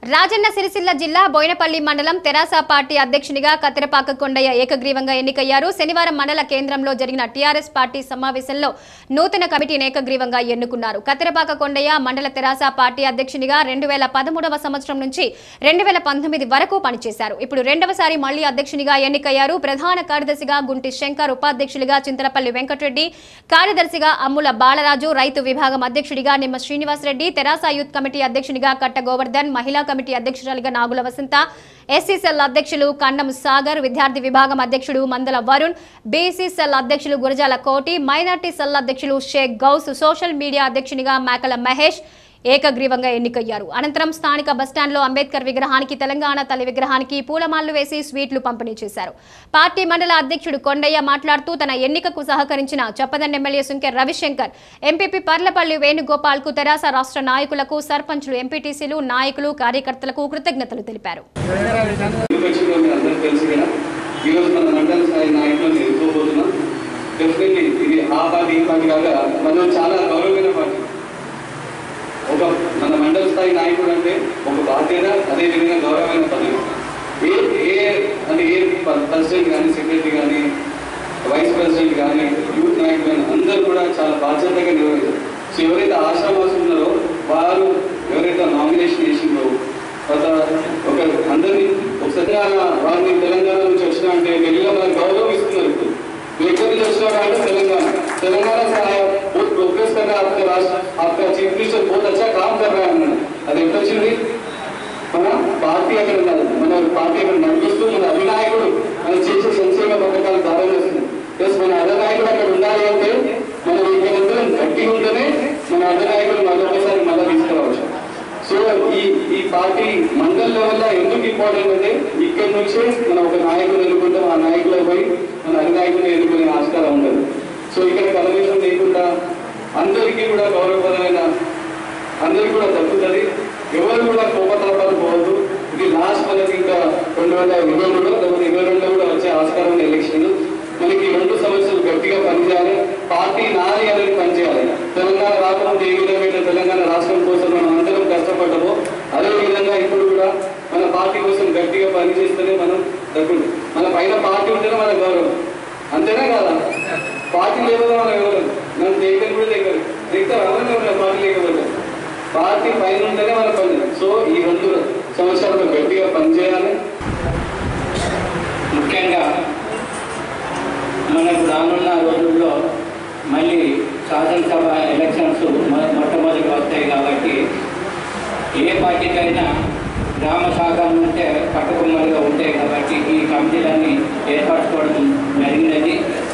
రాజన్న సిరిసిల్ల జిల్లా బోయినపల్లి మండలం తెరాస పార్టీ అధ్యక్షునిగా కత్తెరపాక కొండయ్య ఏకగ్రీవంగా ఎన్నికయ్యారు శనివారం మండల కేంద్రంలో జరిగిన టీఆర్ఎస్ పార్టీ సమావేశంలో నూతన కమిటీని ఏకగ్రీవంగా ఎన్నుకున్నారు కత్తెరపాక కొండయ్య మండల తెరాస పార్టీ అధ్యక్షునిగా రెండు వేల పదమూడవ సంవత్సరం నుంచి రెండు వేల పంతొమ్మిది వరకు పనిచేశారు ఇప్పుడు రెండవసారి మళ్లీ అధ్యక్షునిగా ఎన్నికయ్యారు ప్రధాన కార్యదర్శిగా గుంటి శంకర్ ఉపాధ్యక్షులుగా చింతలపల్లి వెంకటరెడ్డి కార్యదర్శిగా అమ్ముల బాలరాజు రైతు విభాగం అధ్యక్షుడిగా నిమ్మ శ్రీనివాసరెడ్డి తెరాస యూత్ కమిటీ అధ్యక్షునిగా కట్ట గోవర్ధన్ మహిళా కమిటీ అధ్యక్షురాలిగా నాగుల వసంత ఎస్సీ సెల్ అధ్యక్షులు కన్నం సాగర్ విద్యార్థి విభాగం అధ్యక్షుడు మందల వరుణ్ బీసీ సెల్ అధ్యక్షులు గురజాల కోటి మైనార్టీ సెల్ అధ్యక్షులు షేక్ గౌస్ సోషల్ మీడియా అధ్యక్షునిగా మేకల మహేష్ ఏకగ్రీవంగా ఎన్నికయ్యారు అనంతరం స్థానిక బస్టాండ్లో అంబేద్కర్ విగ్రహానికి తెలంగాణ తల్లి విగ్రహానికి పూలమాలలు వేసి స్వీట్లు పంపిణీ చేశారు పార్టీ మండల అధ్యక్షుడు కొండయ్య మాట్లాడుతూ తన ఎన్నికకు సహకరించిన చప్పదండ ఎమ్మెల్యే సుంకెర్ రవిశంకర్ ఎంపీపీ పర్లపల్లి వేణుగోపాల్ కు తెరాస రాష్ట్ర నాయకులకు సర్పంచులు ఎంపీటీసీలు నాయకులు కార్యకర్తలకు కృతజ్ఞతలు తెలిపారు నిర్వచనంలో మీరు అందరికీ తెలుసు కదా ఈరోజు మన మండల స్థాయి నాయకులను ఎదుర్కోబోతున్నాం డెఫినెట్లీ ఇది ఆ పార్టీ ఈ పార్టీ కాగా మనం చాలా గౌరవమైన పార్టీ ఒక మన మండల స్థాయి నాయకుడు అంటే ఒక బాధ్యత అదే విధంగా గౌరవమైన పదవి ఏ ఏ అంటే ఏ ప్రెసిడెంట్ కానీ సెక్రటరీ కానీ వైస్ ప్రెసిడెంట్ కానీ యూత్ నాయకులు కానీ అందరూ కూడా చాలా బాధ్యతగా నిర్వహించారు సో ఎవరైతే ఆశావాసులు ఉన్నారో వారు ఎవరైతే నామినేషన్ చేసిందో తర్వాత ఒక అందరినీ ఒక తెలంగాణ వారిని తెలంగాణ నుంచి వచ్చినా అంటే వెళ్ళిన మనకు గౌరవం ఇస్తున్నారు ఇప్పుడు నువ్వు ఎక్కడి నుంచి వచ్చినావు అంటే తెలంగాణ తెలంగాణ से आया बहुत प्रोग्रेस कर रहा है आपके राष्ट्र आपका चीफ मिनिस्टर बहुत अच्छा काम कर रहा है अన్నాడు. అది ఎప్పుడు వచ్చింది మన పార్టీ అక్కడ ఉన్నది మన పార్టీ అక్కడ నడిపిస్తూ మన అధినాయకుడు మనం చేసే సంక్షేమ పథకాలు దారం చేస్తుంది ప్లస్ మన అధినాయకుడు అక్కడ ఉండాలి అంటే మనం ఇక్కడ గట్టిగా ఉంటేనే మన అధినాయకుడు మరొకసారి మళ్ళీ తీసుకురావచ్చు సో ఈ ఈ పార్టీ మండల్ లెవెల్లో ఎందుకు ఇంపార్టెంట్ అంటే ఇక్కడ నుంచే మనం ఒక నాయకుడు ఎన్నుకుంటాం ఆ నాయకులు పోయి మన అధినాయకుడిని ఎన్నుకునే ఆస్కారం ఉండదు సో ఇక్కడ కలవేశం లేకుండా అందరికీ కూడా గౌరవప్రదమైన అందరికీ కూడా దక్కుతుంది ఎవరు కూడా కోపతాపాలు పోవద్దు ఇది లాస్ట్ మనకి ఇంకా రెండు వేల ఇరవై మూడు లేకపోతే ఇరవై రెండులో కూడా వచ్చే ఆస్కారం ఉంది ఎలక్షన్ మనకి ఈ రెండు సంవత్సరాలు గట్టిగా పనిచేయాలి పార్టీ నాది అనేది పనిచేయాలి తెలంగాణ రాకముందు ఏ విధంగా అయితే తెలంగాణ రాష్ట్రం కోసం మనం అందరం కష్టపడ్డామో అదే విధంగా ఇప్పుడు కూడా మన పార్టీ కోసం గట్టిగా పనిచేస్తేనే మనం దక్కుంది మన పైన పార్టీ ఉంటేనే మన గౌరవం అంతేనా కదా పార్టీ లేకపోతే మనం ఎవరు మనం దగ్గర కూడా దగ్గర దగ్గర ఎవరైనా ఉన్నారు పార్టీ లేకపోతే పార్టీ పైన ఉంటేనే మన పని సో ఈ రెండు సంవత్సరాలు గట్టిగా పనిచేయాలి ముఖ్యంగా మనకు రానున్న రోజుల్లో మళ్ళీ శాసనసభ ఎలక్షన్స్ మొ- మొట్టమొదటి వస్తాయి కాబట్టి ఏ పార్టీకైనా గ్రామ శాఖలు ఉంటే పట్టుకుమ్మడిగా ఉంటాయి కాబట్టి ఈ కమిటీలన్నీ ఏర్పరచుకోవడం జరిగినది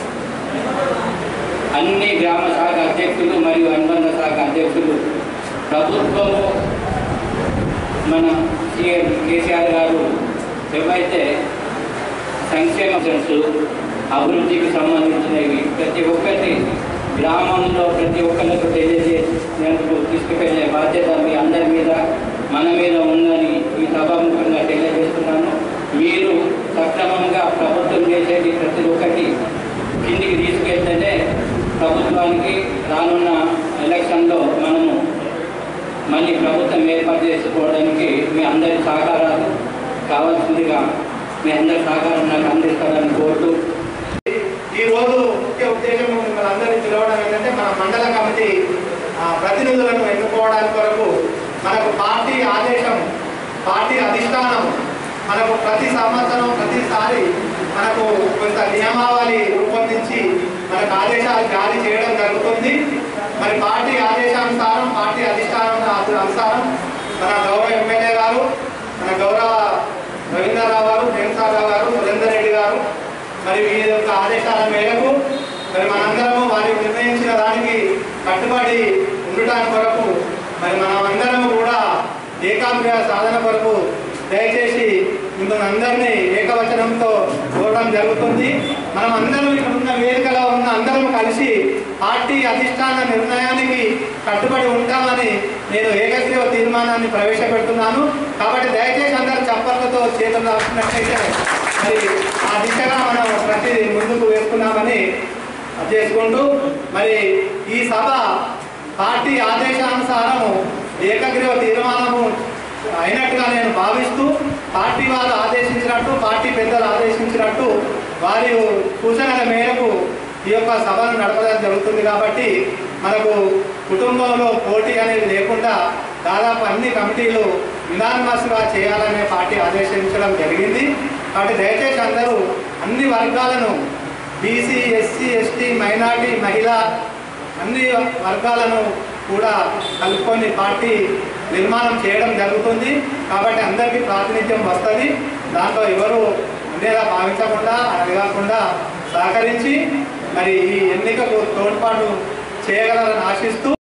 అన్ని గ్రామ శాఖ అధ్యక్షులు మరియు అనుబంధ శాఖ అధ్యక్షులు ప్రభుత్వము మన సీఎం కేసీఆర్ గారు ఏవైతే సంక్షేమ సెన్స్ అభివృద్ధికి సంబంధించినవి ప్రతి ఒక్కటి గ్రామంలో ప్రతి ఒక్కరికి తెలియజేసేందుకు తీసుకువెళ్ళే బాధ్యత మీ అందరి మీద మన మీద ఉందని ఈ సభాముఖంగా తెలియజేస్తున్నాను మీరు సక్రమంగా ప్రభుత్వం చేసేది ప్రతి ఒక్కటి కిందికి తీసుకెళ్తేనే ప్రభుత్వానికి రానున్న ఎలక్షన్లో మనము మళ్ళీ ప్రభుత్వం ఏర్పాటు చేసుకోవడానికి మీ అందరి సహకారాలు కావాల్సిందిగా మీ అందరి సహకారం నాకు అందిస్తారని కోరుతూ ఈ రోజు ముఖ్య ఉద్దేశం మిమ్మల్ని అందరినీ పిలవడం ఏంటంటే మన మండల కమిటీ ఆ, ప్రతినిధులను ఎన్నుకోవడానికి కొరకు మనకు పార్టీ ఆదేశం పార్టీ అధిష్టానం మనకు ప్రతి సంవత్సరం ప్రతిసారి మనకు కొంత నియమావళి రూపొందించి మనకు ఆదేశాలు జారీ చేయడం జరుగుతుంది మరి పార్టీ ఆదేశానుసారం పార్టీ అధిష్టానం అనుసారం మన గౌరవ ఎమ్మెల్యే గారు మన గౌరవ రవీంద్రరావు గారు ప్రేమసాగర్ గారు సురేందర్ రెడ్డి గారు మరి వీరి యొక్క ఆదేశాల మేరకు మరి మనందరము వారి నిర్ణయించిన దానికి కట్టుబడి ఉండటానికి కొరకు మరి మనమందరము కూడా ఏకాగ్ర సాధన కొరకు దయచేసి మిమ్మల్ని అందరినీ ఏకవచనంతో కోరడం జరుగుతుంది మనం అందరం ఇక్కడ ఉన్న వేదికలో ఉన్న అందరం కలిసి పార్టీ అధిష్టాన నిర్ణయానికి కట్టుబడి ఉంటామని నేను ఏకగ్రీవ తీర్మానాన్ని ప్రవేశపెడుతున్నాను కాబట్టి దయచేసి అందరూ చప్పట్లతో చేతులు రాసినట్లయితే మరి ఆ దిశగా మనం ప్రతి ముందుకు వేసుకున్నామని చేసుకుంటూ మరి ఈ సభ పార్టీ ఆదేశానుసారము ఏకగ్రీవ తీర్మానము అయినట్టుగా నేను భావిస్తూ పార్టీ వాళ్ళు ఆదేశించినట్టు పార్టీ పెద్దలు ఆదేశించినట్టు వారి సూచనల మేరకు ఈ యొక్క సభను నడపడం జరుగుతుంది కాబట్టి మనకు కుటుంబంలో పోటీ అనేది లేకుండా దాదాపు అన్ని కమిటీలు యునానిమస్గా చేయాలనే పార్టీ ఆదేశించడం జరిగింది కాబట్టి దయచేసి అందరూ అన్ని వర్గాలను బీసీ ఎస్సీ ఎస్టీ మైనార్టీ మహిళ అన్ని వర్గాలను కూడా కలుపుకొని పార్టీ నిర్మాణం చేయడం జరుగుతుంది కాబట్టి అందరికీ ప్రాతినిధ్యం వస్తుంది దాంట్లో ఎవరు ఉండేలా భావించకుండా అడగకుండా సహకరించి మరి ఈ ఎన్నికకు తోడ్పాటు చేయగలరని ఆశిస్తూ